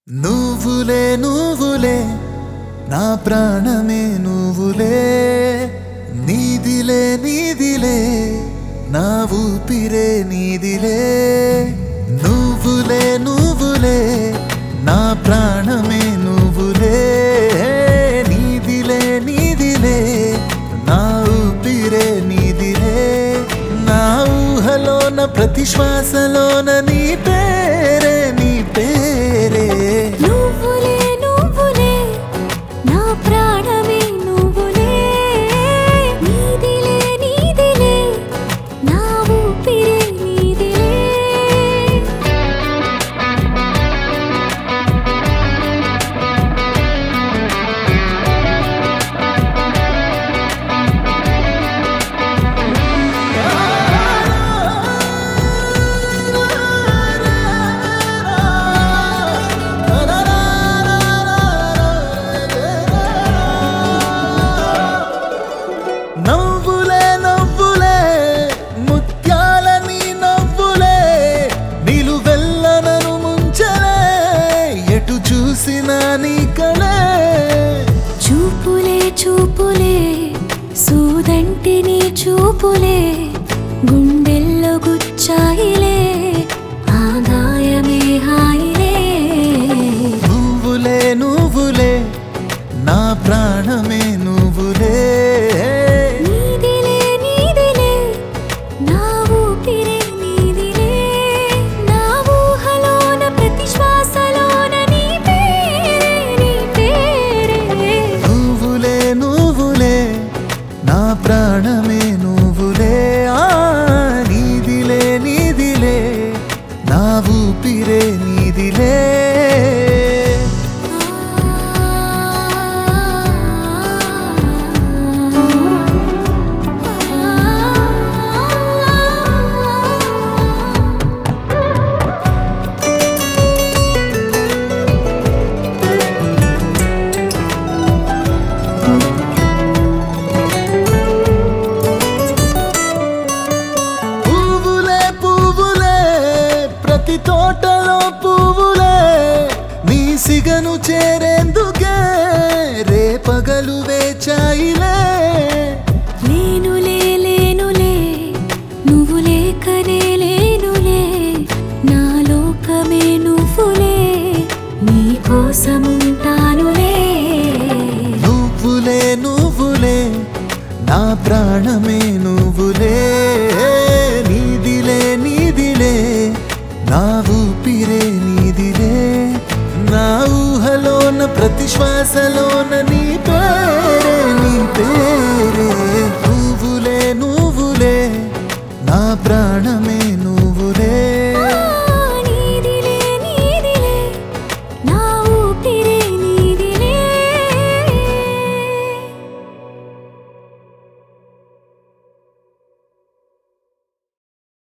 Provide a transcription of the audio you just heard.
నువ్వులే నువ్వులే నా ప్రాణమే నువ్వులే నీదిలే నీదిలే నా ఊపిరే నీదిలే నువ్వులే నువ్వులే నా ప్రాణమే నువ్వులే నీదిలే నీదిలే నా ఊపిరే నీదిలే నా ఊహలోన ప్రతి శ్వాసలోన నీ పేరే నీ పేరే నువ్వులే నువ్వులే నా ప్రాణమే నువ్వులే నీదిలే నీదిలే నా ఊపిరే నీదిలే నవ్వులే నవ్వులే ముత్యాల నీ నవ్వులే నిలువెల్లనను ముంచలే ఎటు చూసినా నీ కలే చూపులే చూపులే సూదంటి నీ చూపులే గుండెల్లో గుచ్చాయిలే ఆదాయమే హాయిలే నువ్వులే నువ్వులే నా ప్రాణమే నువ్వులే నీదిలే నీదిలే నా ఊపిరే నీదిలే నా ఊహలోన ప్రతి శ్వాసలోన నీ పేరే నీ పేరే నువ్వులే నువ్వులే నా ప్రాణమే నువ్వులే ఆ నీదిలే నీదిలే నా ఊపిరే నీదిలే పువ్వులే పువ్వులే ప్రతి తోటలో పువ్వులే నీ సిగను చేరేందుకే రేపగలు వేచాయిలే లేనులే లేనులే నువ్వు లేకనే లేనులే నా లోకమే నువ్వులే నీ కోసముంటానులే నువ్వులే నువ్వులే నా ప్రాణమే నువ్వులే నీదిలే నీదిలే నా ఊపిరే నీదిలే నా ఊహలోన ప్రతి శ్వాసలోన నీ